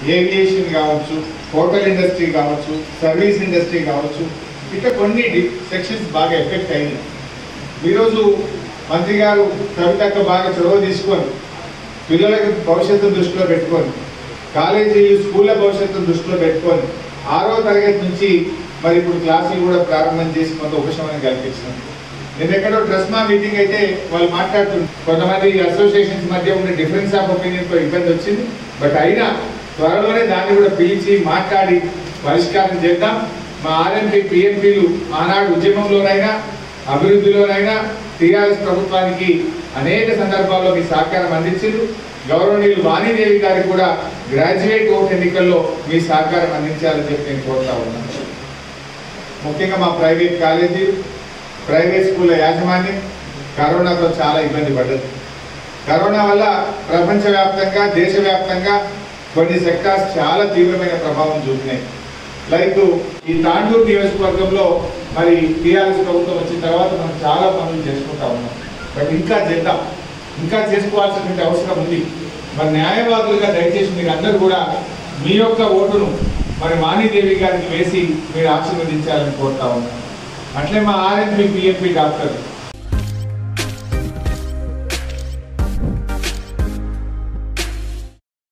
aviation కావచ్చు hotel industry కావచ్చు service industry కావచ్చు ఇట్లా కొన్ని సెక్షన్స్ బాగా ఎఫెక్ట్ అయినాయి ఈరోజు మంత్రి గారు కవితక్క బాగా చొరవ తీసుకొని పిల్లలకు భవిష్యత్తు దృష్టిలో పెట్టుకొని కాలేజీలు స్కూళ్ళ భవిష్యత్తును దృష్టిలో పెట్టుకొని ఆరో తరగతి నుంచి మరి ఇప్పుడు క్లాసులు కూడా ప్రారంభం చేసి కొంత ఉపశమనం కల్పించినాం నేను ఎక్కడో ట్రస్మా మీటింగ్ అయితే వాళ్ళు మాట్లాడుతున్నారు కొంతమంది అసోసియేషన్స్ మధ్య ఉన్న డిఫరెన్స్ ఆఫ్ ఒపీనియన్ తో ఇబ్బంది వచ్చింది బట్ అయినా త్వరలోనే దాన్ని కూడా పిలిచి మాట్లాడి పరిష్కారం చేద్దాం మా ఆర్ఎంపీ పిఎంపీలు ఆనాడు ఉద్యమంలోనైనా అభివృద్ధిలోనైనా టీఆర్ఎస్ ప్రభుత్వానికి అనేక సందర్భాల్లో మీ సహకారం అందించారు గౌరవనీయులు వాణిదేవి గారికి కూడా గ్రాడ్యుయేట్ ఓట్ ఎన్నికల్లో మీ సహకారం అందించాలని చెప్పి నేను కోరుతా ఉన్నాను ముఖ్యంగా మా ప్రైవేట్ కాలేజీలు ప్రైవేట్ స్కూళ్ళ యాజమాన్యం కరోనాతో చాలా ఇబ్బంది పడ్డది కరోనా వల్ల ప్రపంచవ్యాప్తంగా దేశవ్యాప్తంగా కొన్ని సెక్టార్స్ చాలా తీవ్రమైన ప్రభావం చూపినాయి లైక్ ఈ తాండూరు నియోజకవర్గంలో మరి టీఆర్ఎస్ ప్రభుత్వం వచ్చిన తర్వాత మనం చాలా పనులు చేసుకుంటా ఉన్నాం బట్ ఇంకా చేద్దాం ఇంకా చేసుకోవాల్సినటువంటి అవసరం ఉంది మరి న్యాయవాదులుగా దయచేసి మీరు అందరూ కూడా మీ యొక్క ఓటును మరి వాణిదేవి గారికి వేసి మీరు ఆశీర్వదించాలని కోరుతా ఉన్నాను అట్లే మా ఆర్ఎంపీ పిఎంపీ డాక్టర్